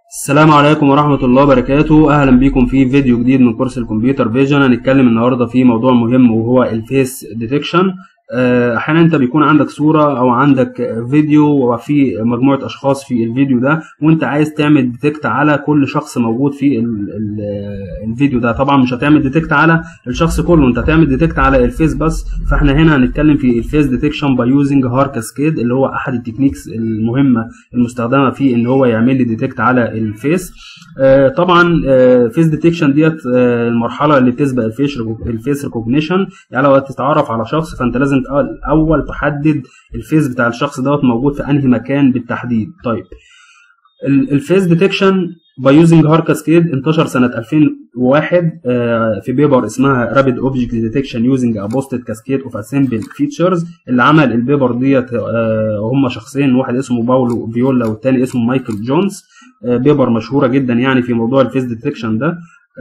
السلام عليكم ورحمة الله وبركاته أهلا بكم في فيديو جديد من كورس الكمبيوتر فيجن هنتكلم النهاردة في موضوع مهم وهو الفيس ديتكشن احيانا انت بيكون عندك صوره او عندك فيديو وفي مجموعه اشخاص في الفيديو ده وانت عايز تعمل ديتكت على كل شخص موجود في ال ال الفيديو ده طبعا مش هتعمل ديتكت على الشخص كله انت هتعمل ديتكت على الفيس بس فاحنا هنا هنتكلم في الفيس ديتكشن باي يوزنج هار كاسكيد اللي هو احد التكنيكس المهمه المستخدمه في ان هو يعمل لي ديتكت على الفيس آه طبعا آه فيس ديتكشن ديت آه المرحله اللي بتسبق الفيس الفيس ريكوجنيشن يعني لو تتعرف على شخص فانت لازم الاول تحدد الفيس بتاع الشخص دوت موجود في انهي مكان بالتحديد طيب الفيس ديتكشن باي يوزنج هار كاسكيد انتشر سنه 2001 في بيبر اسمها رابيد اوبجكت ديتكشن يوزنج ابوستد كاسكيد اوف اسمبل فيتشرز اللي عمل البيبر ديت هم شخصين واحد اسمه باولو فيولا والتاني اسمه مايكل جونز بيبر مشهوره جدا يعني في موضوع الفيس ديتكشن ده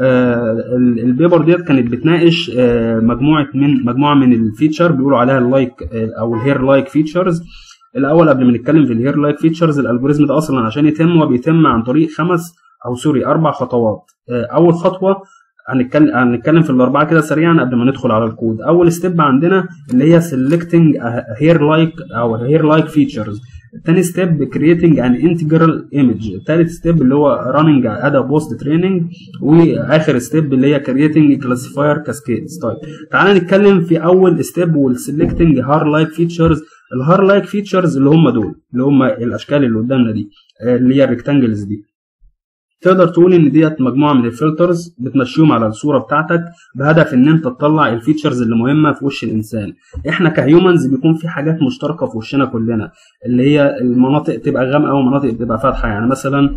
البيبر ديت كانت بتناقش مجموعه من مجموعه من الفيتشر بيقولوا عليها اللايك او الهير لايك فيتشرز الاول قبل ما نتكلم في الهير لايك فيتشرز الالجوريزم ده اصلا عشان يتم هو بيتم عن طريق خمس او سوري اربع خطوات اول خطوه هنتكلم هنتكلم في الاربعه كده سريعا قبل ما ندخل على الكود اول ستيب عندنا اللي هي selecting هير لايك او هير لايك فيتشرز تاني ستيب كرييتنج ان انتجرال ايمج تالت ستيب اللي هو راننج ادا بوست تريننج واخر ستيب اللي هي كرييتنج كلاسيفاير كاسكيدز طيب تعالى نتكلم في اول ستيب والسلكتنج هار لايك فيتشرز الهار لايك فيتشرز اللي هم دول اللي هم الاشكال اللي قدامنا دي اللي هي الريكتانجلز دي تقدر تقول ان ديت مجموعه من الفلترز بتمشيهم على الصوره بتاعتك بهدف ان انت تطلع الفيتشرز اللي مهمه في وش الانسان احنا كهيومنز بيكون في حاجات مشتركه في وشنا كلنا اللي هي المناطق تبقى غامقه ومناطق تبقى فاتحه يعني مثلا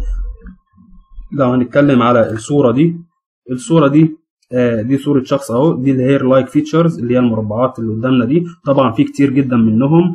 لو هنتكلم على الصوره دي الصوره دي آه دي صورة شخص اهو دي الهير لايك فيتشرز اللي هي المربعات اللي قدامنا دي طبعا في كتير جدا منهم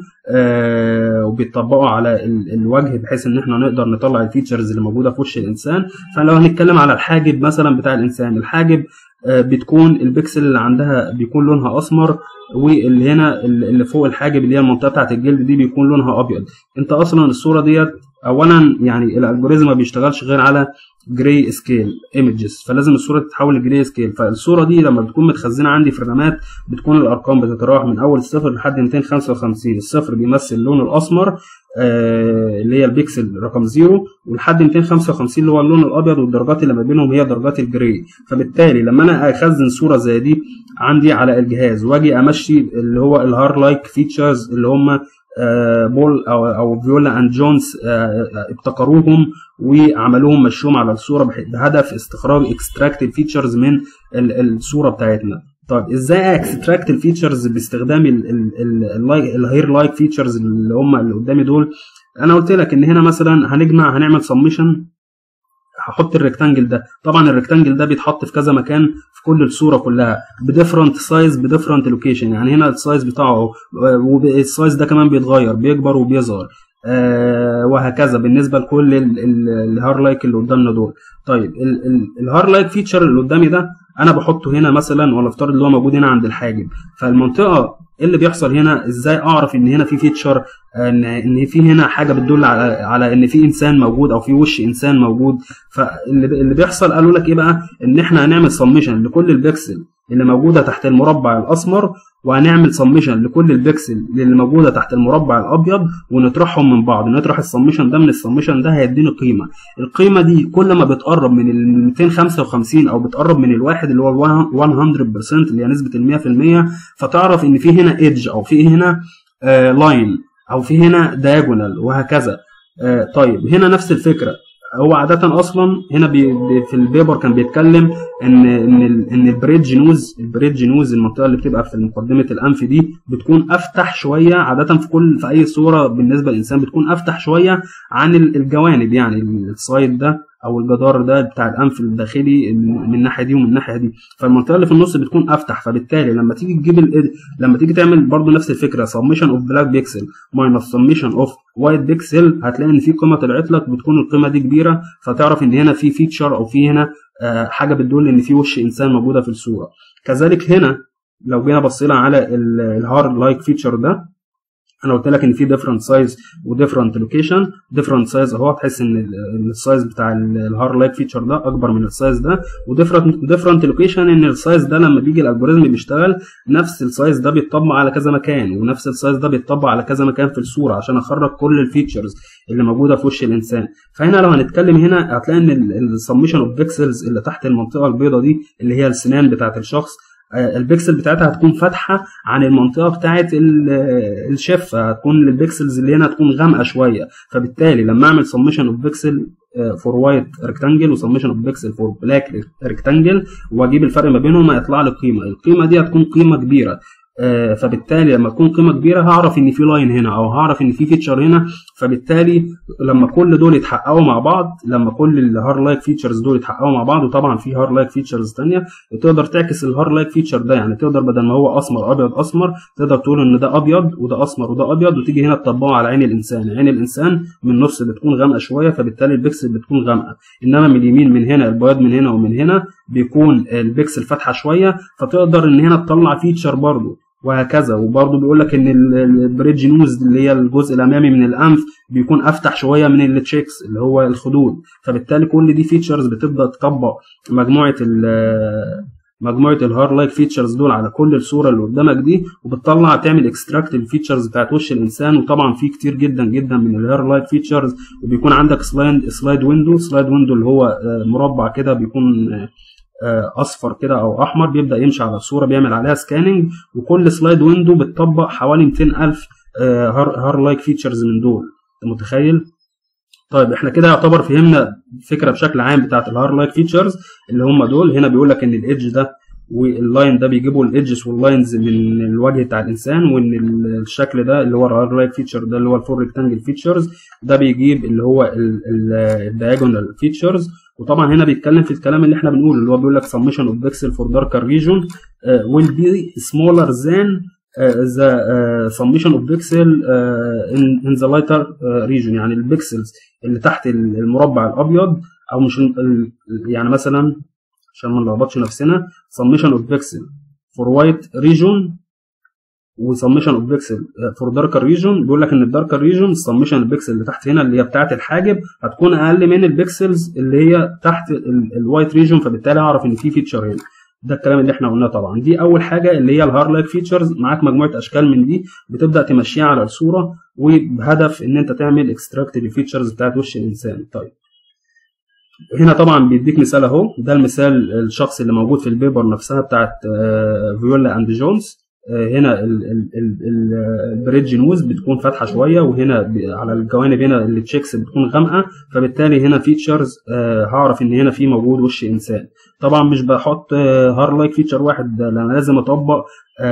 آه وبيطبقوا على الوجه بحيث ان احنا نقدر نطلع الفيتشرز اللي موجوده في وش الانسان فلو هنتكلم على الحاجب مثلا بتاع الانسان الحاجب آه بتكون البكسل اللي عندها بيكون لونها اسمر واللي هنا اللي فوق الحاجب اللي هي المنطقه بتاعت الجلد دي بيكون لونها ابيض انت اصلا الصوره ديت اولا يعني الالجوريزم ما بيشتغلش غير على جراي سكيل ايمجز فلازم الصوره تتحول لجراي سكيل فالصوره دي لما بتكون متخزنه عندي في الرامات بتكون الارقام بتتراوح من اول الصفر لحد 255 الصفر بيمثل اللون الاسمر آه اللي هي البيكسل رقم زيرو ولحد 255 اللي هو اللون الابيض والدرجات اللي ما بينهم هي درجات الجراي فبالتالي لما انا اخزن صوره زي دي عندي على الجهاز واجي امشي اللي هو الهار لايك فيتشرز اللي هم آه بول او او فيولا اند جونز آه ابتكروهم وعملوهم مشوهم على الصوره بهدف استخراج اكستراكت الفيتشرز من الصوره بتاعتنا طيب ازاي اكستراكت الفيتشرز باستخدام الهير لايك فيتشرز اللي هم اللي قدامي دول انا قلت لك ان هنا مثلا هنجمع هنعمل سميشن هحط الريكتانجل ده طبعا الريكتانجل ده بيتحط في كذا مكان في كل الصوره كلها بديفرنت سايز بديفرنت لوكيشن يعني هنا السايز بتاعه والسايز ده كمان بيتغير بيكبر وبيظهر آه وهكذا بالنسبه لكل الهار لايك اللي قدامنا دول طيب الهار لايك فيتشر اللي قدامي ده انا بحطه هنا مثلا ولا افترض اللي هو موجود هنا عند الحاجب فالمنطقه ايه اللي بيحصل هنا ازاي اعرف ان هنا في فيتشر ان ان في هنا حاجه بتدل على على ان في انسان موجود او في وش انسان موجود فاللي اللي بيحصل قالوا لك ايه بقى ان احنا هنعمل سميشن لكل البكسل اللي موجوده تحت المربع الاسمر وهنعمل سميشن لكل البكسل اللي موجوده تحت المربع الابيض ونطرحهم من بعض نطرح السميشن ده من السميشن ده هيديني قيمه القيمه دي كل ما بتقرب من ال 255 او بتقرب من الواحد اللي هو 100% اللي هي نسبه ال 100% فتعرف ان في هنا ايدج او في هنا آه لاين او في هنا دايجونال وهكذا آه طيب هنا نفس الفكره هو عادة أصلا هنا بي في البيبر كان بيتكلم إن إن إن البريدج نوز البريدج نوز المنطقة اللي بتبقى في مقدمة الأنف دي بتكون أفتح شوية عادة في كل في أي صورة بالنسبة للإنسان بتكون أفتح شوية عن الجوانب يعني السايد ده او الجدار ده بتاع الانف الداخلي من الناحيه دي ومن الناحيه دي فالمنطقه اللي في النص بتكون افتح فبالتالي لما تيجي تجيب ال... لما تيجي تعمل برضو نفس الفكره سميشن اوف بلاك بيكسل ماينس سميشن اوف وايت بيكسل هتلاقي ان في قيمه طلعت لك بتكون القيمه دي كبيره فتعرف ان هنا في فيتشر او في هنا آه حاجه بتدل ان في وش انسان موجوده في الصوره كذلك هنا لو جينا بصينا على الهارد لايك فيتشر ده انا قلت لك ان في ديفرنت سايز وديفرنت لوكيشن ديفرنت سايز اهو تحس ان السايز بتاع الهار لايك فيتشر ده اكبر من السايز ده وديفرنت ديفرنت لوكيشن ان السايز ده لما بيجي الالجوريزم بيشتغل نفس السايز ده بيتطبق على كذا مكان ونفس السايز ده بيتطبق على كذا مكان في الصوره عشان اخرج كل الفيتشرز اللي موجوده في وش الانسان فهنا لو هنتكلم هنا هتلاقي ان السمشن اوف بيكسلز اللي تحت المنطقه البيضاء دي اللي هي السنان بتاعت الشخص البكسل بتاعتها هتكون فاتحه عن المنطقه بتاعت الشفه هتكون البكسلز اللي هنا هتكون غامقه شويه فبالتالي لما اعمل سمشن اوف بيكسل فور وايت ريكتانجل وسمشن اوف بيكسل فور بلاك ريكتانجل واجيب الفرق ما بينهم هيطلع لي قيمه القيمه دي هتكون قيمه كبيره آه فبالتالي لما تكون قيمه كبيره هعرف ان في لاين هنا او هعرف ان في فيتشر هنا فبالتالي لما كل دول يتحققوا مع بعض لما كل الهار لايك فيتشرز دول يتحققوا مع بعض وطبعا في هار لايك فيتشرز ثانيه تقدر تعكس الهار لايك فيتشر ده يعني تقدر بدل ما هو اسمر ابيض اسمر تقدر تقول ان ده ابيض وده اسمر وده ابيض وتيجي هنا تطبقه على عين الانسان عين الانسان من النص بتكون غامقه شويه فبالتالي البكسل بتكون غامقه انما من اليمين من هنا البياض من هنا ومن هنا بيكون البكسل فاتحه شويه فتقدر ان هنا تطلع فيتشر برضه وهكذا وبرضه بيقول لك ان البريدج نوز اللي هي الجزء الامامي من الانف بيكون افتح شويه من التشيكس اللي هو الخدود فبالتالي كل دي فيتشرز بتبدا تطبق مجموعه مجموعه الهار لايك فيتشرز دول على كل الصوره اللي قدامك دي وبتطلع تعمل اكستراكت الفيتشرز بتاعت وش الانسان وطبعا في كتير جدا جدا من الهير لايك فيتشرز وبيكون عندك سلايد سلايد ويندو سلايد ويندو اللي هو مربع كده بيكون اصفر كده او احمر بيبدا يمشي على الصوره بيعمل عليها سكاننج وكل سلايد ويندو بتطبق حوالي 200000 هار, هار لايك فيتشرز من دول انت متخيل طيب احنا كده يعتبر فهمنا فكره بشكل عام بتاعت الهار لايك فيتشرز اللي هم دول هنا بيقول لك ان الايدج ده واللاين ده بيجيبوا الايدجز واللاينز من الوجه بتاع الانسان وان الشكل ده اللي هو الهار لايك فيتشر ده اللي هو الفور ريكتانجل فيتشرز ده بيجيب اللي هو الدايجونال فيتشرز وطبعا هنا بيتكلم في الكلام اللي احنا بنقوله اللي هو بيقول لك summation of pixel for darker region uh, will be smaller than uh, the uh, summation of pixel uh, in, in the lighter uh, region يعني البكسلز اللي تحت المربع الابيض او مش ال, يعني مثلا عشان ما نلخبطش نفسنا summation of pixel for white region وسمشن اوف بيكسل فور داركر ريجون بيقول لك ان الداركر ريجون سمشن البيكسل اللي تحت هنا اللي هي بتاعه الحاجب هتكون اقل من البيكسلز اللي هي تحت الوايت ريجون فبالتالي اعرف ان في فيتشر هنا ده الكلام اللي احنا قلناه طبعا دي اول حاجه اللي هي الهار لايك فيتشرز معاك مجموعه اشكال من دي بتبدا تمشيها على الصوره وبهدف ان انت تعمل اكستراكت للفيتشرز بتاعت وش الانسان طيب هنا طبعا بيديك مثال اهو ده المثال الشخص اللي موجود في البيبر نفسها بتاعت فيولا اند جونز هنا البريدج نوز بتكون فاتحه شويه وهنا على الجوانب هنا التشيكس بتكون غامقه فبالتالي هنا فيتشرز هعرف ان هنا في موجود وش انسان طبعا مش بحط هار لايك فيتشر واحد لان لازم اطبق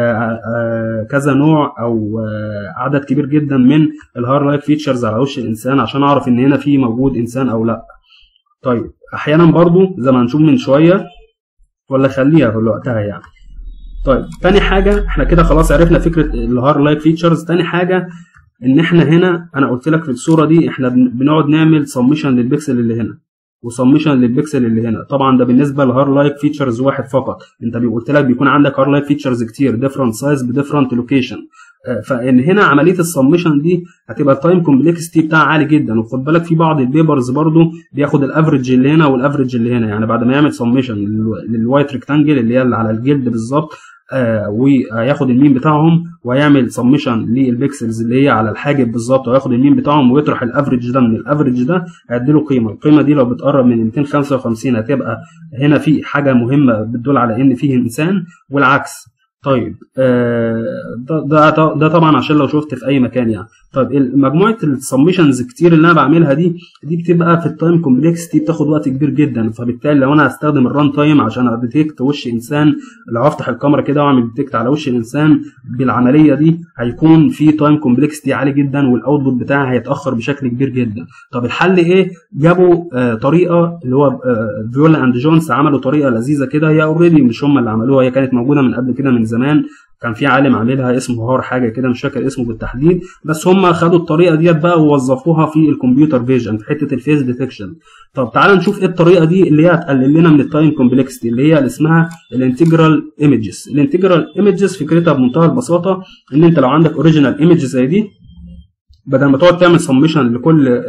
كذا نوع او عدد كبير جدا من الهار لايك فيتشرز على وش الانسان عشان اعرف ان هنا في موجود انسان او لا طيب احيانا برضو زي ما هنشوف من شويه ولا خليها في وقتها يعني طيب تاني حاجة احنا كده خلاص عرفنا فكرة الهار لايك فيتشرز تاني حاجة ان احنا هنا انا قلت لك في الصورة دي احنا بنقعد نعمل سمشن للبكسل اللي هنا وسمشن للبكسل اللي هنا طبعا ده بالنسبة لهار لايك فيتشرز واحد فقط انت قلت لك بيكون عندك هار لايك فيتشرز كتير ديفرنت سايز بديفرنت لوكيشن فان هنا عمليه السمشن دي هتبقى التايم كومبلكسيتي بتاعها عالي جدا وخد بالك في بعض البيبرز برضو بياخد الافرج اللي هنا والافرج اللي هنا يعني بعد ما يعمل سمشن للوايت ريكتانجل اللي هي اللي على الجلد بالظبط آه وياخد المين بتاعهم ويعمل سمشن للبكسلز اللي هي على الحاجب بالظبط وياخد المين بتاعهم ويطرح الافرج ده من الافرج ده هيديله قيمه القيمه دي لو بتقرب من 255 هتبقى هنا في حاجه مهمه بتدل على ان فيه انسان والعكس طيب آه ده, ده ده طبعا عشان لو شفت في اي مكان يعني طيب مجموعه السمشنز كتير اللي انا بعملها دي دي بتبقى في التايم كومبلكسيتي بتاخد وقت كبير جدا فبالتالي لو انا هستخدم الران تايم عشان اديتكت وش انسان لو هفتح الكاميرا كده واعمل ديتكت على وش الانسان بالعمليه دي هيكون في تايم كومبلكسيتي عالي جدا والاوتبوت بتاعي هيتاخر بشكل كبير جدا طب الحل ايه جابوا آه طريقه اللي هو آه فيولا اند جونز عملوا طريقه لذيذه كده هي اوريدي مش هم اللي عملوها هي كانت موجوده من قبل كده من زمان كان في عالم عاملها اسمه هار حاجه كده مش فاكر اسمه بالتحديد بس هم خدوا الطريقه ديت بقى ووظفوها في الكمبيوتر فيجن في حته الفيس ديتكشن طب تعال نشوف ايه الطريقه دي اللي هي هتقلل لنا من التايم كومبلكسيتي اللي هي اللي اسمها الانتجرال ايمجز الانتجرال ايمجز فكرتها بمنتهى البساطه ان انت لو عندك اوريجينال ايمج زي دي بدل ما تقعد تعمل سمشن لكل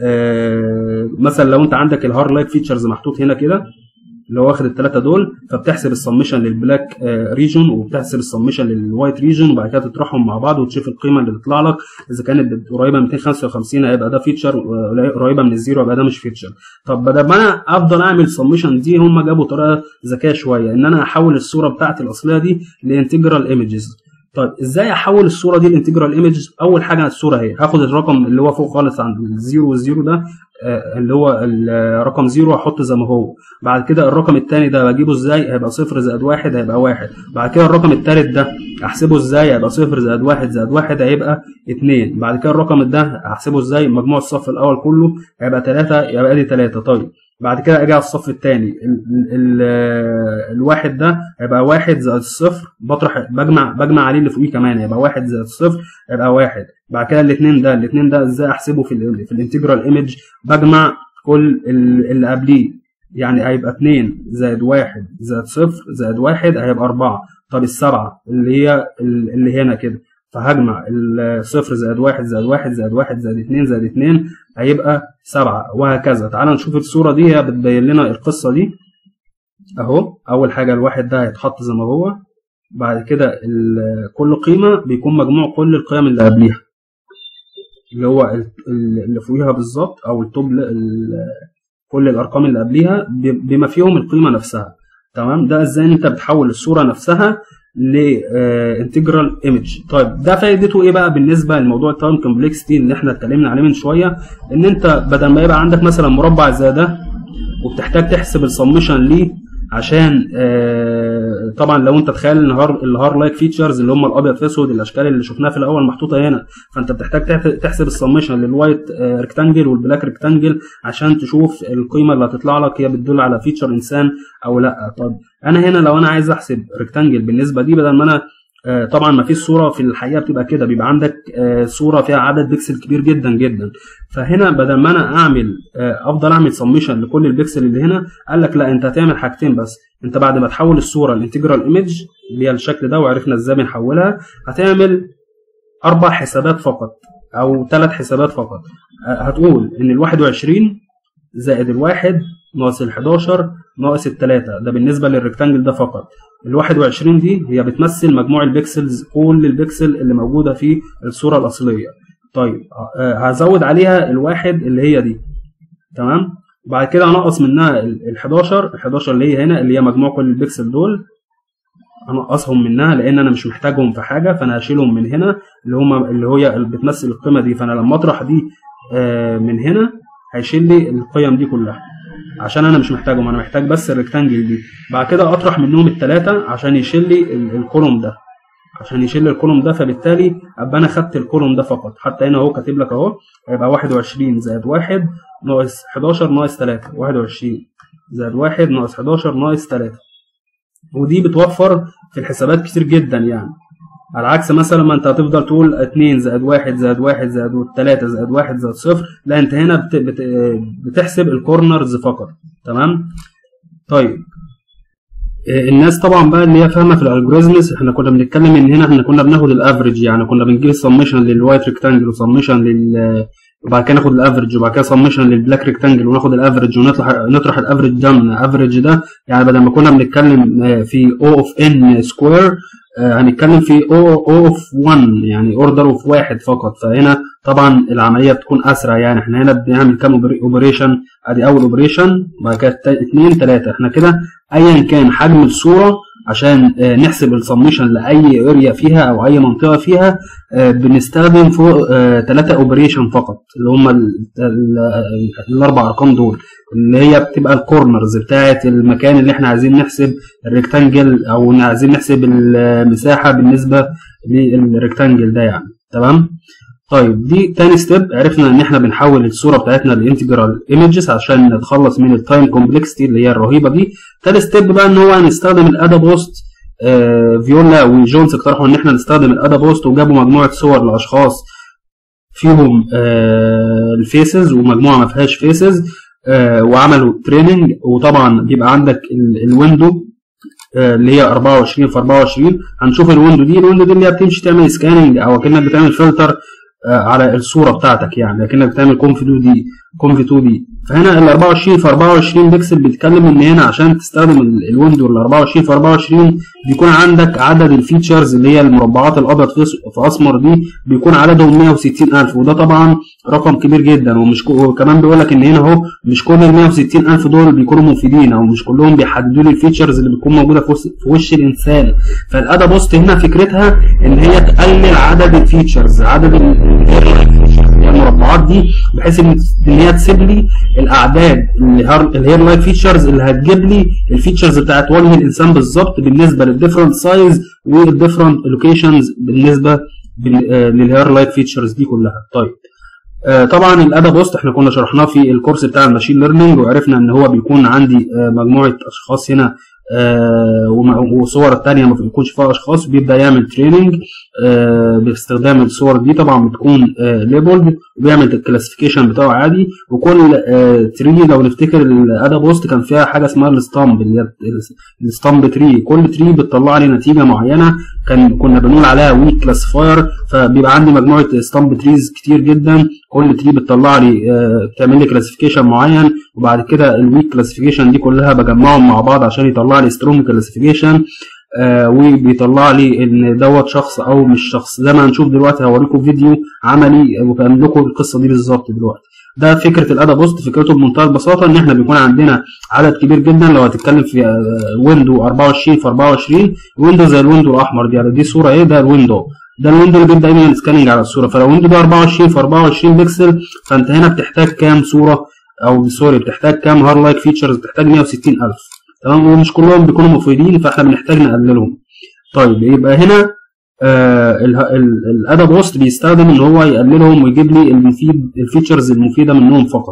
آه مثلا لو انت عندك الهار لايك فيتشرز محطوط هنا كده اللي هو واخد الثلاثه دول فبتحسب السمشن للبلاك ريجون وبتحسب السمشن للوايت ريجون وبعد كده تطرحهم مع بعض وتشوف القيمه اللي تطلع لك اذا كانت قريبه من 255 هيبقى ده فيتشر قريبه من الزيرو يبقى ده مش فيتشر طب بدل ما انا افضل اعمل سمشن دي هم جابوا طريقه ذكيه شويه ان انا احول الصوره بتاعتي الاصليه دي لانتجرال ايمجز طيب ازاي احول الصوره دي لانتجرال ايمج اول حاجه الصوره اهي هاخد الرقم اللي هو فوق خالص عند الزيرو والزيرو ده آه اللي هو الرقم زيرو هحطه زي ما هو بعد كده الرقم الثاني ده بجيبه ازاي هيبقى صفر زائد واحد هيبقى واحد بعد كده الرقم الثالث ده احسبه ازاي هيبقى صفر زائد واحد زائد واحد هيبقى اتنين بعد كده الرقم ده احسبه ازاي مجموع الصف الاول كله هيبقى تلاتة يبقى دي تلاتة طيب بعد كده اجي على الصف الثاني الواحد ده هيبقى واحد زائد الصفر بطرح بجمع بجمع عليه اللي فوقيه كمان هيبقى واحد زائد الصفر هيبقى واحد بعد كده الاثنين ده الاثنين ده ازاي احسبه في ال في الانتجرال ايمج بجمع كل اللي قبليه يعني هيبقى 2 زائد واحد زائد صفر زائد واحد هيبقى أربعة طب السبعة اللي هي اللي هنا كده فهجمع الصفر زائد واحد زائد واحد زائد واحد زائد اتنين زائد اتنين هيبقى سبعة وهكذا تعال نشوف الصورة دي هي بتبين لنا القصة دي اهو اول حاجة الواحد ده هيتحط زي ما هو بعد كده كل قيمة بيكون مجموع كل القيم اللي قبليها اللي هو اللي فوقيها بالظبط او التوب كل الارقام اللي قبليها بما فيهم القيمة نفسها تمام ده ازاي انت بتحول الصورة نفسها لانتجرال ايمج طيب ده فايدته ايه بقى بالنسبه لموضوع التايم كومبلكسيتي اللي احنا اتكلمنا عليه من شويه ان انت بدل ما يبقى عندك مثلا مربع زي ده وبتحتاج تحسب السمشن ليه عشان آه طبعا لو انت تخيل الهار الهار لايك فيتشرز اللي هم الابيض في اسود الاشكال اللي شفناها في الاول محطوطه هنا فانت بتحتاج تحسب السمشن للوايت آه ريكتانجل والبلاك ريكتانجل عشان تشوف القيمه اللي هتطلع لك هي بتدل على فيتشر انسان او لا طب انا هنا لو انا عايز احسب ريكتانجل بالنسبه دي بدل ما انا آه طبعا ما فيش صوره في الحقيقه بتبقى كده بيبقى عندك آه صوره فيها عدد بيكسل كبير جدا جدا فهنا بدل ما انا اعمل آه افضل اعمل سميشن لكل البيكسل اللي هنا قال لك لا انت هتعمل حاجتين بس انت بعد ما تحول الصوره لانتجرال ايمج اللي هي الشكل ده وعرفنا ازاي بنحولها هتعمل اربع حسابات فقط او ثلاث حسابات فقط هتقول ان ال 21 زائد الواحد ناقص ال 11 ناقص التلاتة ده بالنسبة للريكتانجل ده فقط ال 21 دي هي بتمثل مجموع البكسلز كل البكسل اللي موجودة في الصورة الأصلية طيب هزود عليها الواحد اللي هي دي تمام بعد كده هنقص منها ال 11 ال 11 اللي هي هنا اللي هي مجموع كل البكسل دول هنقصهم منها لان انا مش محتاجهم في حاجه فانا هشيلهم من هنا اللي هم اللي هي اللي بتمثل القيمه دي فانا لما اطرح دي من هنا هيشيل لي القيم دي كلها عشان انا مش محتاجهم انا محتاج بس الريكتانجل دي بعد كده اطرح منهم الثلاثه عشان يشيل لي الكولوم ده عشان يشيل لي الكولوم ده فبالتالي ابقى انا خدت الكولوم ده فقط حتى هنا اهو كاتب لك اهو هيبقى 21 زائد 1 ناقص 11 ناقص 3 21 زائد 1 ناقص 11 ناقص 3 ودي بتوفر في الحسابات كتير جدا يعني على عكس مثلا ما انت هتفضل تقول 2 زائد 1 زائد 1 زائد 3 زائد 1 زائد 0 لا انت هنا بت بت بتحسب الكورنرز فقط تمام طيب الناس طبعا بقى اللي هي فاهمه في الالجوريزمز احنا كنا بنتكلم ان هنا احنا كنا بناخد الافريج يعني كنا بنجيب السمشن للوايت ريكتانجل وسمشن لل وبعد كده ناخد الافريج وبعد كده سمشن للبلاك ريكتانجل وناخد الافريج ونطرح نطرح الافريج ده من الافريج ده يعني بدل ما كنا بنتكلم في او اوف ان سكوير هنتكلم في او اوف 1 يعني اوردر اوف واحد فقط فهنا طبعا العمليه بتكون اسرع يعني احنا هنا بنعمل كام اوبريشن ادي اول اوبريشن بعد كده اثنين ثلاثه احنا كده ايا كان حجم الصوره عشان نحسب السميشن لاي اريا فيها او اي منطقه فيها بنستخدم فوق ثلاثه اوبريشن فقط اللي هم الاربع ارقام دول اللي هي بتبقى الكورنرز بتاعه المكان اللي احنا عايزين نحسب الريكتانجل او عايزين نحسب المساحه بالنسبه للريكتانجل ده يعني تمام طيب دي تاني ستيب عرفنا ان احنا بنحول الصوره بتاعتنا لانتجرال ايمجز عشان نتخلص من التايم كومبلكسيتي اللي هي الرهيبه دي تالت ستيب بقى ان هو هنستخدم الادا بوست آه فيولا وجونز اقترحوا ان احنا نستخدم الادا بوست وجابوا مجموعه صور لاشخاص فيهم آه الفيسز ومجموعه ما فيهاش فيسز آه وعملوا تريننج وطبعا بيبقى عندك الويندو آه اللي هي 24 في 24 هنشوف الويندو دي الويندو دي اللي هي بتمشي تعمل سكاننج او كانك بتعمل فلتر على الصوره بتاعتك يعني لكنك بتعمل كونف 2 دي كونف 2 دي فهنا ال 24 في 24 بكسل بيتكلم ان هنا عشان تستخدم الويندو ال 24 في 24 بيكون عندك عدد الفيتشرز اللي هي المربعات الابيض في اسمر دي بيكون عددهم 160000 وده طبعا رقم كبير جدا ومش وكمان بيقول لك ان هنا اهو مش كل ال 160000 دول بيكونوا مفيدين او مش كلهم بيحددوا لي الفيتشرز اللي بتكون موجوده في وش الانسان فالادا بوست هنا فكرتها ان هي تقلل عدد الفيتشرز عدد المربعات دي بحيث ان هي تسيب لي الاعداد الهير لايك فيتشرز اللي هتجيب لي الفيتشرز بتاعت وجه الانسان بالظبط بالنسبه للديفرنت سايز والديفرنت لوكيشنز بالنسبه للهير لايك فيتشرز دي كلها طيب آه طبعا الادا بوست احنا كنا شرحناه في الكورس بتاع الماشين ليرنينج وعرفنا ان هو بيكون عندي آه مجموعه اشخاص هنا آه وصور التانية ما بيكونش فيها اشخاص بيبدا يعمل تريننج آه باستخدام الصور دي طبعا بتكون آه ليبلد وبيعمل الكلاسيفيكيشن بتاعه عادي وكل تري لو نفتكر الادا بوست كان فيها حاجه اسمها الستامب اللي هي الستامب تري كل تري بتطلع لي نتيجه معينه كان كنا بنقول عليها ويك كلاسيفاير فبيبقى عندي مجموعه ستامب تريز كتير جدا كل تري بتطلع لي بتعمل لي كلاسيفيكيشن معين وبعد كده الويك كلاسيفيكيشن دي كلها بجمعهم مع بعض عشان يطلع لي سترونج كلاسيفيكيشن آه وبيطلع لي ان دوت شخص او مش شخص زي ما هنشوف دلوقتي هوريكم فيديو عملي وبعمل لكم القصه دي بالظبط دلوقتي ده فكره الادا بوست فكرته بمنتهى البساطه ان احنا بيكون عندنا عدد كبير جدا لو هتتكلم في ويندو 24 في 24 ويندو زي الويندو الاحمر دي يعني دي صوره ايه ده الويندو ده الويندو اللي بيبدا يعمل سكاننج على الصوره فلو الويندو ده 24 في 24 بكسل فانت هنا بتحتاج كام صوره او سوري بتحتاج كام هار لايك فيتشرز بتحتاج 160000 تمام ومش كلهم بيكونوا مفيدين فاحنا بنحتاج نقللهم طيب يبقى هنا آه الادا بوست بيستخدم ان هو يقللهم ويجيب لي المفيد الفيتشرز المفيده منهم فقط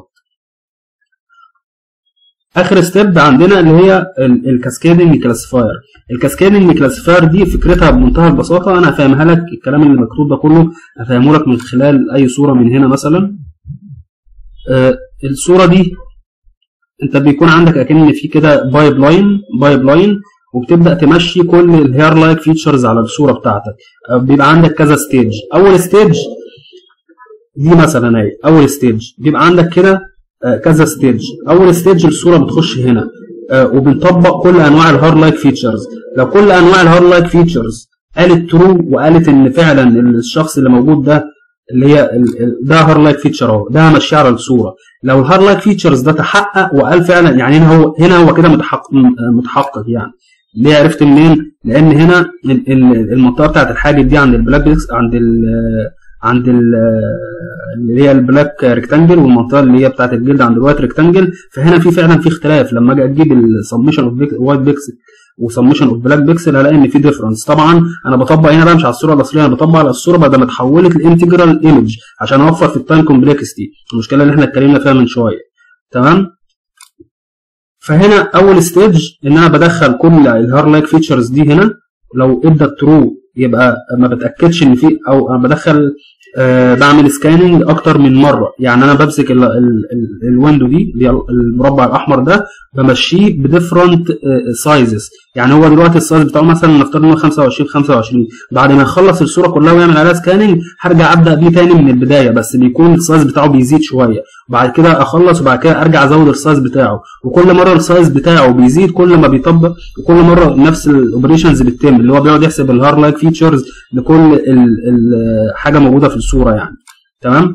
اخر ستيب عندنا اللي هي الكاسكيدنج كلاسيفاير الكاسكيدنج كلاسيفاير دي فكرتها بمنتهى البساطه انا هفهمها لك الكلام اللي مكتوب ده كله هفهمه لك من خلال اي صوره من هنا مثلا آه الصوره دي انت بيكون عندك اكن في كده بايب لاين بايب لاين وبتبدا تمشي كل الهير لايك فيتشرز على الصوره بتاعتك بيبقى عندك كذا ستيج اول ستيج دي مثلا اهي اول ستيج بيبقى عندك كده كذا ستيج اول ستيج الصوره بتخش هنا وبنطبق كل انواع الهير لايك فيتشرز لو كل انواع الهير لايك فيتشرز قالت ترو وقالت ان فعلا الشخص اللي موجود ده اللي هي ده هار لايك فيتشر اهو ده همشيه على الصوره لو الهار لايك فيتشرز ده تحقق وقال فعلا يعني هنا هو هنا هو كده متحقق متحقق يعني ليه عرفت منين؟ لان هنا المنطقه بتاعت الحاجب دي عند البلاك بيكس عند ال عند ال اللي هي البلاك ريكتانجل والمنطقه اللي هي بتاعت الجلد عند الوايت ريكتانجل فهنا في فعلا في اختلاف لما اجي اجيب السمشن اوف وايت بيكسل وسمشن اوف بلاك بيكسل هلاقي ان في ديفرنس طبعا انا بطبق هنا بقى مش على الصوره الاصليه انا بطبق على الصوره بعد ما اتحولت لانتجرال ايمج عشان اوفر في التايم كومبلكستي المشكله اللي احنا اتكلمنا فيها من شويه تمام فهنا اول ستيج ان انا بدخل كل الهار لايك فيتشرز دي هنا لو ادت ترو يبقى ما بتاكدش ان في او انا بدخل أه بعمل سكاننج اكتر من مره يعني انا بمسك الويندو دي اللي هي المربع الاحمر ده بمشيه بديفرنت سايزز يعني هو دلوقتي السايز بتاعه مثلا نفترض انه 25 25 بعد ما يخلص الصوره كلها ويعمل عليها سكاننج هرجع ابدا بيه تاني من البدايه بس بيكون السايز بتاعه بيزيد شويه وبعد كده اخلص وبعد كده ارجع ازود السايز بتاعه وكل مره السايز بتاعه بيزيد كل ما بيطبق وكل مره نفس الاوبريشنز بتتم اللي هو بيقعد يحسب الهار لايك فيتشرز لكل حاجه موجوده في الصوره يعني تمام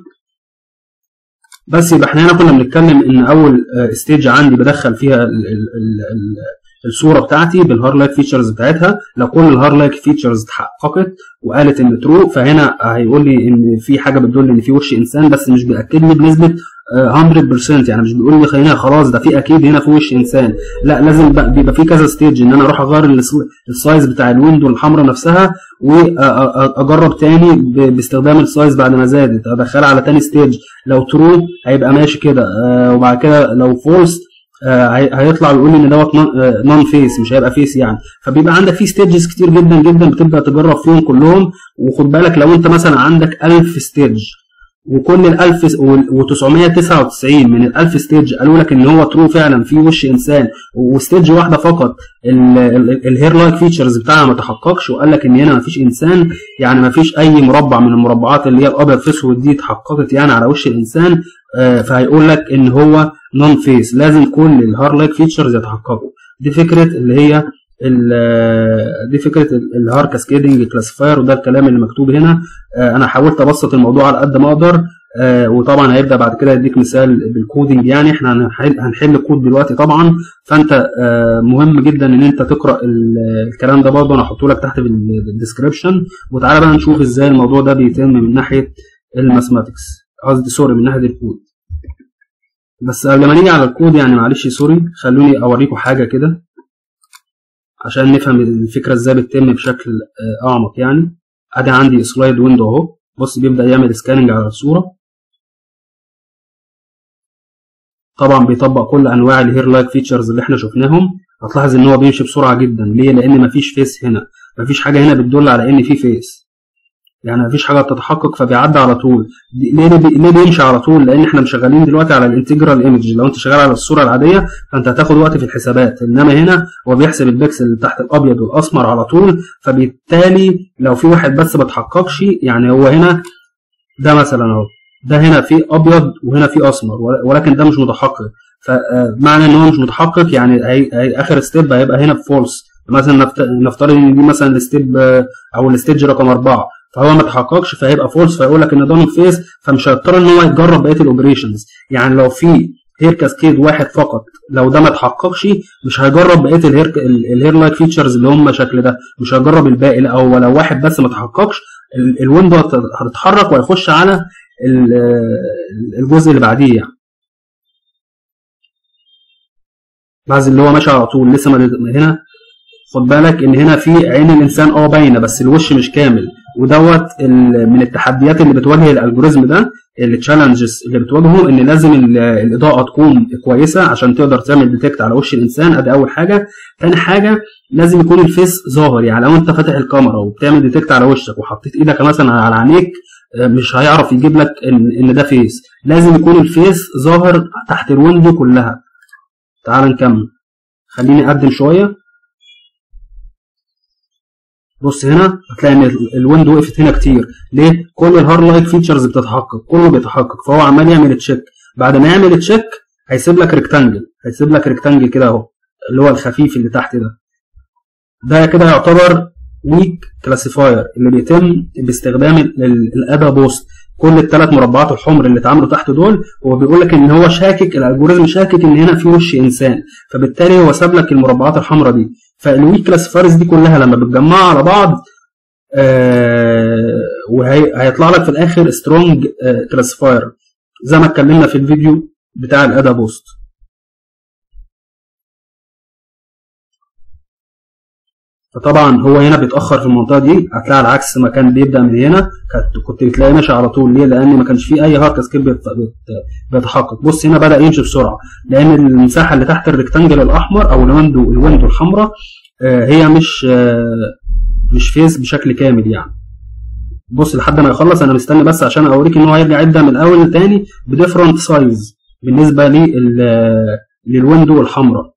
بس يبقى احنا هنا كنا بنتكلم ان اول ستيج عندي بدخل فيها ال ال ال الصوره بتاعتي بالهار لايك فيتشرز بتاعتها لو كل الهار لايك فيتشرز اتحققت وقالت ان ترو فهنا هيقول لي ان في حاجه بتدل ان في وش انسان بس مش بياكد لي بنسبه 100% يعني مش بيقول لي خلينا خلاص ده في اكيد هنا في وش انسان لا لازم بيبقى في كذا ستيج ان انا اروح اغير السايز بتاع الويندو الحمراء نفسها واجرب تاني باستخدام السايز بعد ما زادت ادخلها على تاني ستيج لو ترو هيبقى ماشي كده وبعد كده لو فولس آه هيطلع ويقول لي ان دوت نون فيس مش هيبقى فيس يعني فبيبقى عندك في ستيجز كتير جدا جدا بتبدا تجرب فيهم كلهم وخد بالك لو انت مثلا عندك 1000 ستيج وكل ال 1000 و999 من ال 1000 ستيج قالوا لك ان هو ترو فعلا في وش انسان وستيج واحده فقط الهير لايك فيتشرز بتاعها ما تحققش وقال لك ان هنا ما فيش انسان يعني ما فيش اي مربع من المربعات اللي هي الابيض في اسود دي اتحققت يعني على وش الانسان فهيقول لك ان هو نون فيس لازم كل الهار لايك فيتشرز يتحققوا دي فكره اللي هي دي فكره الهار كاسكيدنج كلاسيفاير وده الكلام اللي مكتوب هنا انا حاولت ابسط الموضوع على قد ما اقدر وطبعا هيبدا بعد كده يديك مثال بالكودنج يعني احنا هنحل كود دلوقتي طبعا فانت مهم جدا ان انت تقرا الكلام ده برضه انا هحطه لك تحت في الديسكربشن وتعالى بقى نشوف ازاي الموضوع ده بيتم من ناحيه الماثماتكس قصدي سوري من ناحيه الكود بس قبل ما نيجي على الكود يعني معلش سوري خلوني اوريكم حاجه كده عشان نفهم الفكره ازاي بتتم بشكل اعمق يعني ادي عندي سلايد ويندو اهو بص بيبدا يعمل سكاننج على الصوره طبعا بيطبق كل انواع الهير لايك فيتشرز اللي احنا شفناهم هتلاحظ ان هو بيمشي بسرعه جدا ليه لان مفيش فيس هنا مفيش حاجه هنا بتدل على ان في فيس يعني مفيش حاجه بتتحقق فبيعدي على طول ليه بي... ليه بيمشي على طول لان احنا شغالين دلوقتي على الانتجرال ايمج لو انت شغال على الصوره العاديه فانت هتاخد وقت في الحسابات انما هنا هو بيحسب البكسل اللي تحت الابيض والاسمر على طول فبالتالي لو في واحد بس ما اتحققش يعني هو هنا ده مثلا اهو ده هنا في ابيض وهنا في اسمر ولكن ده مش متحقق فمعنى ان هو مش متحقق يعني هي... هي اخر ستيب هيبقى هنا بفولس مثلا نفترض ان دي مثلا الستيب او الستيج رقم اربعه فهو ما تحققش فهيبقى فولس فيقول لك ان ده نون فيس فمش هيضطر ان هو يجرب بقيه الاوبريشنز يعني لو في هير كاسكيد واحد فقط لو ده ما تحققش مش هيجرب بقيه الهير الهير لايك فيتشرز اللي هم شكل ده مش هيجرب الباقي لا هو لو واحد بس ما تحققش الويندو هتتحرك وهيخش على الجزء اللي بعديه يعني بعد اللي هو ماشي على طول لسه ما هنا خد بالك ان هنا في عين الانسان اه باينه بس الوش مش كامل ودوت من التحديات اللي بتواجه الالجوريزم ده التشالنجز اللي بتواجهه ان لازم الاضاءه تكون كويسه عشان تقدر تعمل ديتكت على وش الانسان ادي اول حاجه تاني حاجه لازم يكون الفيس ظاهر يعني لو انت فاتح الكاميرا وبتعمل ديتكت على وشك وحطيت ايدك مثلا على عينيك مش هيعرف يجيب لك ان, إن ده فيس لازم يكون الفيس ظاهر تحت الويندو كلها تعال نكمل خليني اقدم شويه بص هنا هتلاقي ان الويندو وقفت هنا كتير ليه كل الهار لايك فيتشرز بتتحقق كله بيتحقق فهو عمال يعمل تشيك بعد ما يعمل تشيك هيسيب لك ريكتانجل هيسيب لك ريكتانجل كده اهو اللي هو الخفيف اللي تحت ده ده كده يعتبر ويك كلاسيفاير اللي بيتم باستخدام الاداه بوست كل الثلاث مربعات الحمر اللي اتعملوا تحت دول هو بيقول لك ان هو شاكك الالجوريزم شاكك ان هنا في وش انسان فبالتالي هو ساب لك المربعات الحمراء دي فالويك كلاسيفايرز دي كلها لما بتجمعها على بعض آه وهيطلع لك في الاخر سترونج آه كلاسيفاير زي ما اتكلمنا في الفيديو بتاع الادا بوست فطبعا هو هنا بيتاخر في المنطقه دي هتلاقي على عكس ما كان بيبدا من هنا كنت بتلاقيه ماشي على طول ليه لان ما كانش فيه اي هارد كاسكيد بيتحقق بص هنا بدا يمشي بسرعه لان المساحه اللي تحت الريكتانجل الاحمر او الويندو الويندو الحمراء هي مش مش فيس بشكل كامل يعني بص لحد ما يخلص انا مستني بس عشان اوريك ان هو هيرجع يبدا من الاول تاني بديفرنت سايز بالنسبه للويندو الحمراء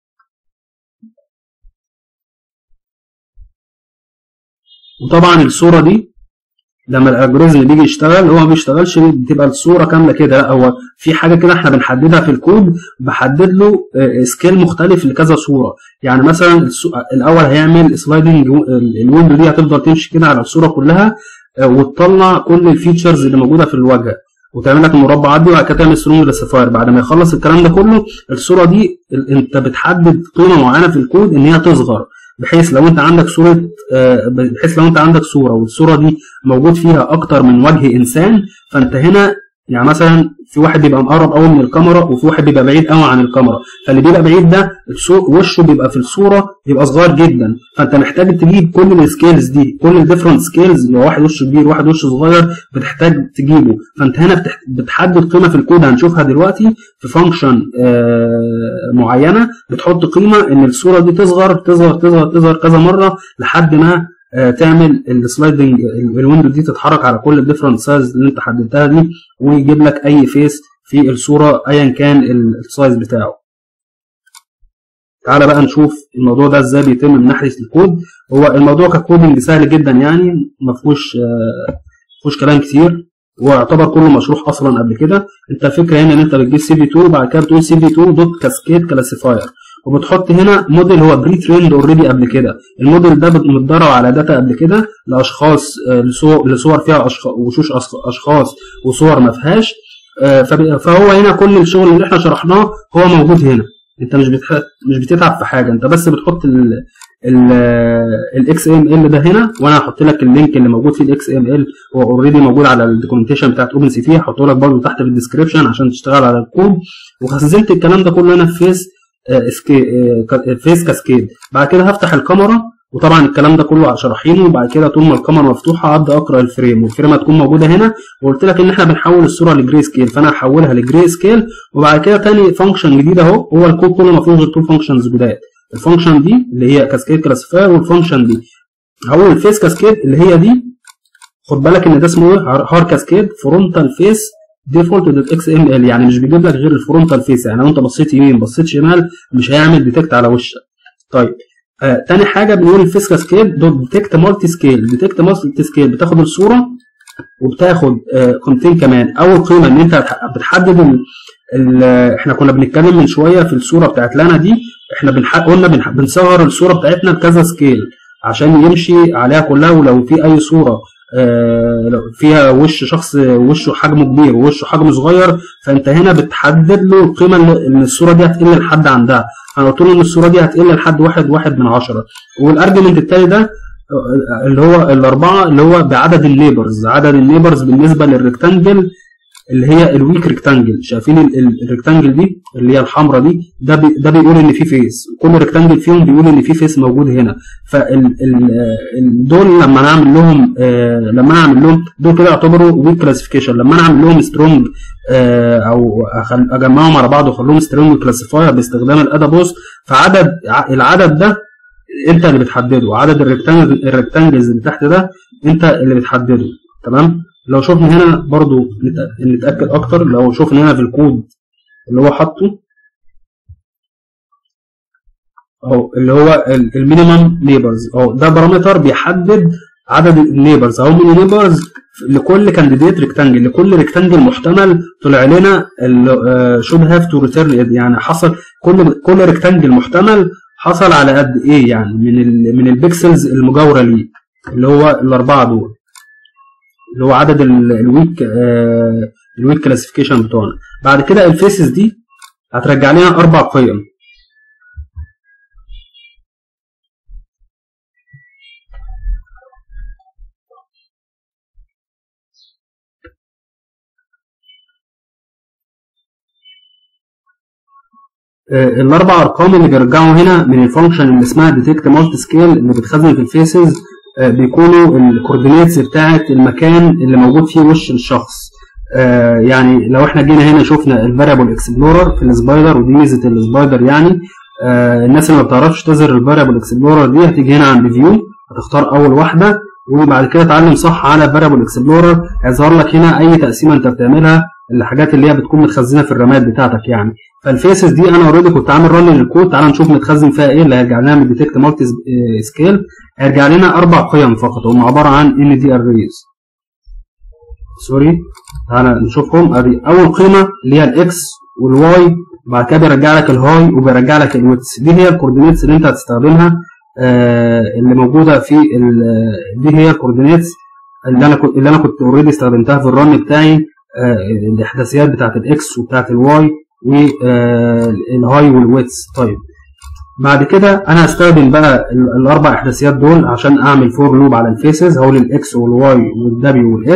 وطبعا الصوره دي لما الالجوريزم بيجي يشتغل هو ما بيشتغلش بتبقى الصوره كامله كده لا هو في حاجه كده احنا بنحددها في الكود بحدد له سكيل مختلف لكذا صوره يعني مثلا الاول هيعمل سلايدنج الويندو دي هتفضل تمشي كده على الصوره كلها وتطلع كل الفيتشرز اللي موجوده في الواجهه وتعمل لك المربعات دي وبعد كده تعمل سترونج كلاسيفاير بعد ما يخلص الكلام ده كله الصوره دي انت بتحدد قيمه معينه في الكود ان هي تصغر بحيث لو انت عندك صوره بحيث لو انت عندك صوره والصوره دي موجود فيها اكتر من وجه انسان فانت هنا يعني مثلا في واحد بيبقى مقرب قوي من الكاميرا وفي واحد بيبقى بعيد قوي عن الكاميرا فاللي بيبقى بعيد ده وشه بيبقى في الصوره بيبقى صغير جدا فانت محتاج تجيب كل السكيلز دي كل الديفرنت سكيلز لو واحد وشه كبير وواحد وشه صغير بتحتاج تجيبه فانت هنا بتحدد قيمه في الكود هنشوفها دلوقتي في فانكشن معينه بتحط قيمه ان الصوره دي تصغر تصغر تصغر تصغر كذا مره لحد ما تعمل السلايدنج الويندو دي تتحرك على كل الديفرنت سايز اللي انت حددتها دي ويجيب لك اي فيس في الصوره ايا كان السايز بتاعه تعالى بقى نشوف الموضوع ده ازاي بيتم من ناحيه الكود هو الموضوع ككودنج سهل جدا يعني ما فيهوش فيهوش كلام كتير ويعتبر كله مشروح اصلا قبل كده انت الفكره هنا ان انت بتجيب سي في 2 وبعد كده بتقول سي في 2 دوت كاسكيد كلاسيفاير وبتحط هنا موديل هو بري تريند اوريدي قبل كده الموديل ده متدرب على داتا قبل كده لاشخاص لصور فيها وشوش اشخاص وصور ما فيهاش فهو هنا كل الشغل اللي احنا شرحناه هو موجود هنا انت مش مش بتتعب في حاجه انت بس بتحط الاكس ام ال ده هنا وانا هحط لك اللينك اللي موجود فيه الاكس ام ال هو اوريدي موجود على الدوكيومنتيشن بتاعت اوبن سي في هحطه لك برده تحت في الديسكربشن عشان تشتغل على الكود وخزنت الكلام ده كله هنا في فيس فيس كاسكيد بعد كده هفتح الكاميرا وطبعا الكلام ده كله شارحينه وبعد كده طول ما الكاميرا مفتوحه ابدا اقرا الفريم والفريم هتكون موجوده هنا وقلت لك ان احنا بنحول الصوره لجري سكيل فانا هحولها لجري سكيل وبعد كده تاني فانكشن جديد اهو هو الكود كله ما فيهوش غير تو فانكشنز جداد الفانكشن دي اللي هي كاسكيد كلاسيفاير والفانكشن دي هقول الفيس كاسكيد اللي هي دي خد بالك ان ده اسمه ايه هار كاسكيد فرونتال فيس ديفولت دوت اكس ام ال يعني مش بيجيب لك غير الفرونتال فيس يعني لو انت بصيت يمين بصيت شمال مش هيعمل ديتكت على وشك طيب آه تاني حاجه بنقول الفيس كاسكيد دوت ديتكت مالتي سكيل ديتكت مالتي سكيل بتاخد الصوره وبتاخد آه قيمتين كمان اول قيمه ان انت بتحدد ال ال احنا كنا بنتكلم من شويه في الصوره بتاعت لانا دي احنا بنح... قلنا بنح... بنصغر الصوره بتاعتنا بكذا سكيل عشان يمشي عليها كلها ولو في اي صوره آه فيها وش شخص وشه حجمه كبير ووشه حجمه صغير فانت هنا بتحدد له القيمه ان الصوره دي هتقل لحد عندها انا قلت له ان الصوره دي هتقل لحد واحد واحد من عشرة والارجمنت التاني ده اللي هو الاربعه اللي هو بعدد النيبرز عدد النيبرز بالنسبه للريكتانجل اللي هي الويك ريكتانجل شايفين الريكتانجل دي اللي هي الحمراء دي ده بي ده بيقول ان في فيس كل ريكتانجل فيهم بيقول ان في فيس موجود هنا فدول لما نعمل لهم آه لما نعمل لهم دول كده يعتبروا ويك كلاسيفيكيشن لما نعمل لهم سترونج آه او اجمعهم على بعض واخليهم سترونج كلاسيفاير باستخدام الادابوس فعدد العدد ده انت اللي بتحدده عدد الريكتانجل الريكتانجلز اللي تحت ده انت اللي بتحدده تمام لو شفنا هنا برضو نتأكد أكتر لو شفنا هنا في الكود اللي هو حاطه أهو اللي هو المينيمم نيبرز أهو ده بارامتر بيحدد عدد النيبرز أهو ميني نيبرز لكل كانديديت ريكتانجل لكل ريكتانجل محتمل طلع لنا شود هاف تو ريتيرن يعني حصل كل كل ريكتانجل محتمل حصل على قد ايه يعني من ال من البكسلز المجاوره ليه اللي هو الاربعه دول اللي هو عدد الويك آه الويك كلاسيفيكيشن بتوعنا بعد كده الفيسز دي هترجع لنا اربع قيم آه الاربع ارقام اللي بيرجعوا هنا من الفانكشن اللي اسمها ديتكت مالتي سكيل اللي بتخزن في الفيسز بيكونوا الكوردينيتس بتاعه المكان اللي موجود فيه وش الشخص آه يعني لو احنا جينا هنا شفنا الفاريبل اكسبلورر في السبايدر ودي ميزه السبايدر يعني آه الناس اللي ما بتعرفش تظهر الفاريبل اكسبلورر دي هتيجي هنا عند فيو هتختار اول واحده وبعد كده تعلم صح على فاريبل اكسبلورر هيظهر لك هنا اي تقسيمه انت بتعملها الحاجات اللي هي بتكون متخزنه في الرامات بتاعتك يعني فالفيسز دي انا اوريدي كنت عامل رن للكود تعال نشوف متخزن فيها ايه اللي هيرجع لنا من ديتكت مالتي سكيل هيرجع لنا اربع قيم فقط هم عباره عن ان دي اريز سوري تعالى نشوفهم ادي اول قيمه اللي هي الاكس والواي وبعد كده بيرجع لك الهاي وبيرجع لك الويتس دي هي الكوردينيتس اللي انت هتستخدمها آه اللي موجوده في دي هي الكوردينيتس اللي انا كنت اللي انا كنت اوريدي استخدمتها في الرن بتاعي آه الاحداثيات بتاعت الاكس وبتاعت الواي والهاي والويتس طيب بعد كده انا هستخدم بقى الاربع احداثيات دول عشان اعمل فور لوب على الفيسز هقول الاكس والواي والدبليو والاتش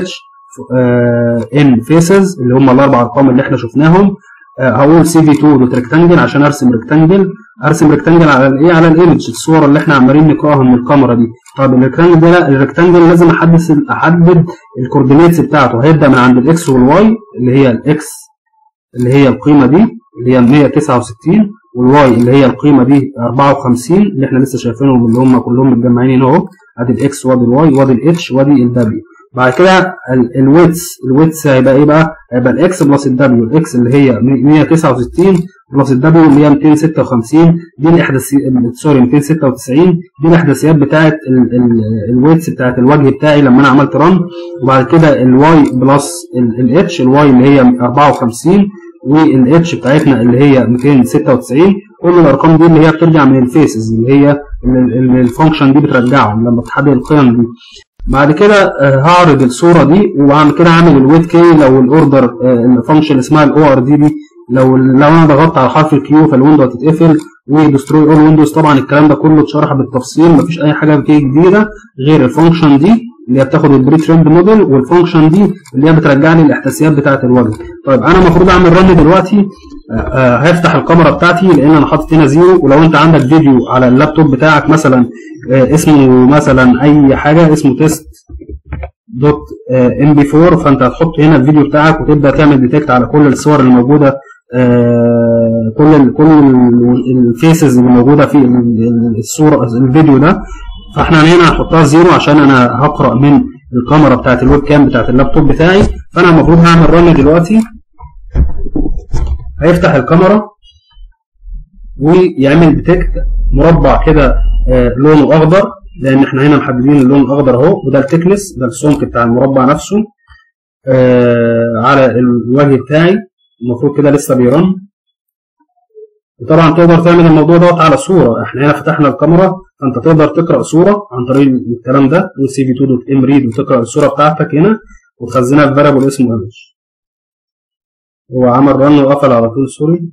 ان فيسز اللي هم الاربع ارقام اللي احنا شفناهم آه، هقول سي في 2 دوت ريكتانجل عشان ارسم ريكتانجل ارسم ريكتانجل على الايه على الايمج الصوره اللي احنا عمالين نقراها من الكاميرا دي طب الريكتانجل ده لا الريكتانجل لازم احدد احدد الكوردينيتس بتاعته هيبدا من عند الاكس والواي اللي هي الاكس اللي هي القيمه دي اللي هي 169 والواي اللي هي القيمه دي 54 اللي احنا لسه شايفينهم اللي هم كلهم متجمعين هنا اهو ادي الاكس وادي الواي وادي الاتش وادي الدبليو بعد كده الويتس الويتس هيبقى ايه بقى؟ هيبقى الاكس بلس الدبليو الاكس اللي هي 169 بلس الدبليو اللي هي 256 دي الاحداثيات سوري 296 دي الاحداثيات بتاعت الويتس بتاعت الوجه بتاعي لما انا عملت رن وبعد كده الواي بلس الاتش الواي اللي هي 54 والاتش بتاعتنا اللي هي 296 كل الارقام دي اللي هي بترجع من الفيسز اللي هي الفانكشن دي بترجعهم لما بتحدد القيم دي بعد كده هعرض الصوره دي وبعد كده اعمل الويت كي لو الاوردر الفانكشن اسمها الاو ار دي دي لو لو انا ضغطت على حرف الكيو فالويندو هتتقفل ودستروي اول ويندوز طبعا الكلام ده كله اتشرح بالتفصيل مفيش اي حاجه فيه جديده غير الفانكشن دي اللي هي بتاخد البري ترند موديل والفانكشن دي اللي هي بترجع لي الاحداثيات بتاعه الوجه طيب انا المفروض اعمل رن دلوقتي آه هفتح الكاميرا بتاعتي لان انا حاطط هنا زيرو ولو انت عندك فيديو على اللابتوب بتاعك مثلا آه اسمه مثلا اي حاجه اسمه تيست دوت ام بي 4 فانت هتحط هنا الفيديو بتاعك وتبدا تعمل ديتكت على كل الصور اللي موجوده آه كل ال كل الفيسز اللي موجوده في الصوره الفيديو ده فاحنا هنا هنحطها زيرو عشان انا هقرا من الكاميرا بتاعت الويب كام بتاعت اللابتوب بتاعي فانا المفروض هعمل رن دلوقتي هيفتح الكاميرا ويعمل ديتكت مربع كده آه لونه اخضر لان احنا هنا محددين اللون الاخضر اهو وده التكنس ده السمك بتاع المربع نفسه آه على الوجه بتاعي المفروض كده لسه بيرن وطبعا تقدر تعمل الموضوع دوت على صوره احنا هنا فتحنا الكاميرا فانت تقدر تقرا صوره عن طريق الكلام ده سي في 2 دوت ام ريد وتقرا الصوره بتاعتك هنا وتخزنها في فاريبل اسمه ايمج هو عمل رن وقفل على طول سوري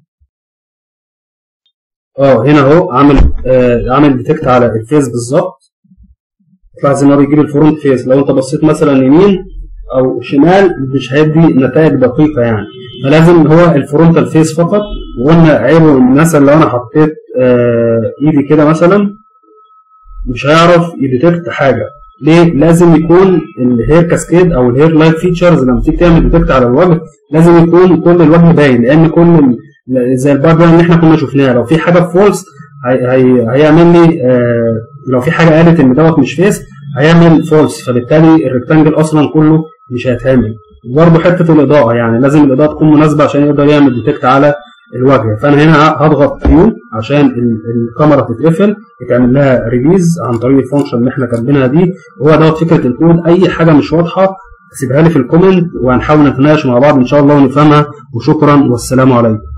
اه هنا اهو عامل آه عامل ديتكت على الفيس بالظبط تلاحظ ان هو بيجيب الفرونت فيس لو انت بصيت مثلا يمين او شمال مش هيدي نتائج دقيقه يعني فلازم هو الفرونتال فيس فقط وقلنا عيبه مثلا لو انا حطيت آه ايدي كده مثلا مش هيعرف يديتكت حاجه ليه؟ لازم يكون الهير كاسكيد او الهير لايت فيتشرز لما تيجي تعمل ديتكت على الوجه لازم يكون كل الوجه باين لان كل زي البار اللي احنا كنا شفناها لو في حاجه فولس هي هي هيعمل لي آه لو في حاجه قالت ان دوت مش فيس هيعمل فولس فبالتالي الريكتانجل اصلا كله مش هيتعمل وبرضه حته الاضاءه يعني لازم الاضاءه تكون مناسبه عشان يقدر يعمل ديتكت على الوجه فانا هنا هضغط كيو عشان الكاميرا تتقفل يتعمل لها ريليز عن طريق الفانكشن اللي احنا كاتبينها دي وهو دوت فكره الكود اي حاجه مش واضحه سيبها لي في الكومنت وهنحاول نتناقش مع بعض ان شاء الله ونفهمها وشكرا والسلام عليكم